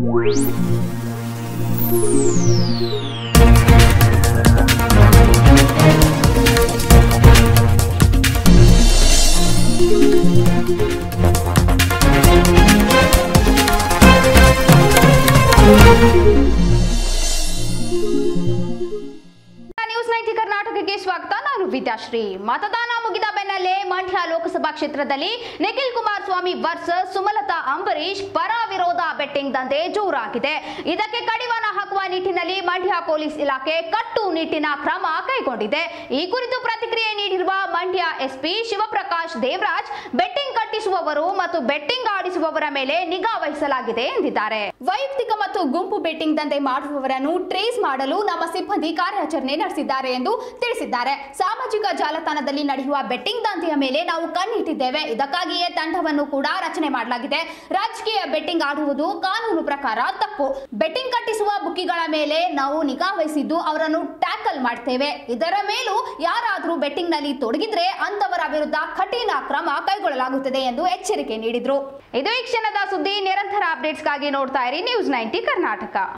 news ninety ಕರ್ನಾಟಕಕ್ಕೆ ಸ್ವಾಗತ ನಾನು ವಿದ್ಯಾಶ್ರೀ ಮತದಾನ ಮುಗಿದ ಬೆನ್ನಲ್ಲೇ ಮಂಡ್ಯ ಲೋಕಸಭಾ ಕ್ಷೇತ್ರದಲ್ಲಿ ನಿಖಿಲ್ ಕುಮಾರಸ್ವಾಮಿ ವರ್ಸಸ್ ಸುಮಲತಾ ಅಂಬರೀಶ್ ಪರ ವಿರೋಧ ಬೆಟ್ಟಿಂಗ್ ದಂಧೆ ಜೋರಾಗಿದೆ ಇದಕ್ಕೆ ಕಡಿವಾಣ ಹಾಕುವ ನಿಟ್ಟಿನಲ್ಲಿ ಮಂಡ್ಯ ಪೊಲೀಸ್ ಇಲಾಖೆ ಕಟ್ಟುನಿಟ್ಟಿನ ಕ್ರಮ ಕೈಗೊಂಡಿದೆ ಈ ಕುರಿತು ಪ್ರತಿಕ್ರಿಯೆ ನೀಡಿರುವ ಮಂಡ್ಯ ಎಸ್ಪಿ ಶಿವಪ್ರಕಾಶ್ ದೇವರಾಜ್ ಬೆಟ್ಟಿಂಗ್ ಕಟ್ಟಿಸುವವರು ಮತ್ತು ಬೆಟ್ಟಿಂಗ್ ಆಡಿಸುವವರ ಮೇಲೆ ನಿಗಾ ವಹಿಸಲಾಗಿದೆ ಎಂದಿದ್ದಾರೆ ವೈಯಕ್ತಿಕ ಮತ್ತು ಗುಂಪು ಬೆಟ್ಟಿಂಗ್ ದಂಧೆ ಮಾಡುವವರನ್ನು ಟ್ರೇಸ್ ಮಾಡಲು ನಮ್ಮ ಸಿಬ್ಬಂದಿ ಕಾರ್ಯಾಚರಣೆ ನಡೆಸಿದ್ದಾರೆ ಎಂದು ತಿಳಿಸಿದ್ದಾರೆ ಸಾಮಾಜಿಕ ಜಾಲತಾಣದಲ್ಲಿ ನಡೆಯುವ ಬೆಟ್ಟಿಂಗ್ ದಂಧೆಯ ಮೇಲೆ ನಾವು ಕಣ್ಣಿಟ್ಟಿದ್ದೇವೆ ಇದಕ್ಕಾಗಿಯೇ ತಂಡವನ್ನು ಕೂಡ ರಚನೆ ಮಾಡಲಾಗಿದೆ ರಾಜಕೀಯ ಬೆಟ್ಟಿಂಗ್ ಆಡುವುದು ಕಾನೂನು ಪ್ರಕಾರ ತಪ್ಪು ಬೆಟ್ಟಿಂಗ್ ಕಟ್ಟಿಸುವ ಬುಕ್ಕಿಗಳ ಮೇಲೆ ನಾವು ನಿಗಾ ವಹಿಸಿದ್ದು ಅವರನ್ನು ಟ್ಯಾಕಲ್ ಮಾಡ್ತೇವೆ ಇದರ ಮೇಲೂ ಯಾರಾದರೂ ಬೆಟ್ಟಿಂಗ್ ನಲ್ಲಿ ತೊಡಗಿದ್ರೆ ಅಂತವರ ವಿರುದ್ಧ ಕಠಿಣ ಕ್ರಮ ಕೈಗೊಳ್ಳಲಾಗುತ್ತದೆ ಎಂದು ಎಚ್ಚರಿಕೆ ನೀಡಿದ್ರು ಇದು ಈ ಕ್ಷಣದ ಸುದ್ದಿ ನಿರಂತರ ಅಪ್ಡೇಟ್ಸ್ಗಾಗಿ ನೋಡ್ತಾ ಇರಿ ನ್ಯೂಸ್ ನೈಂಟಿ ಕರ್ನಾಟಕ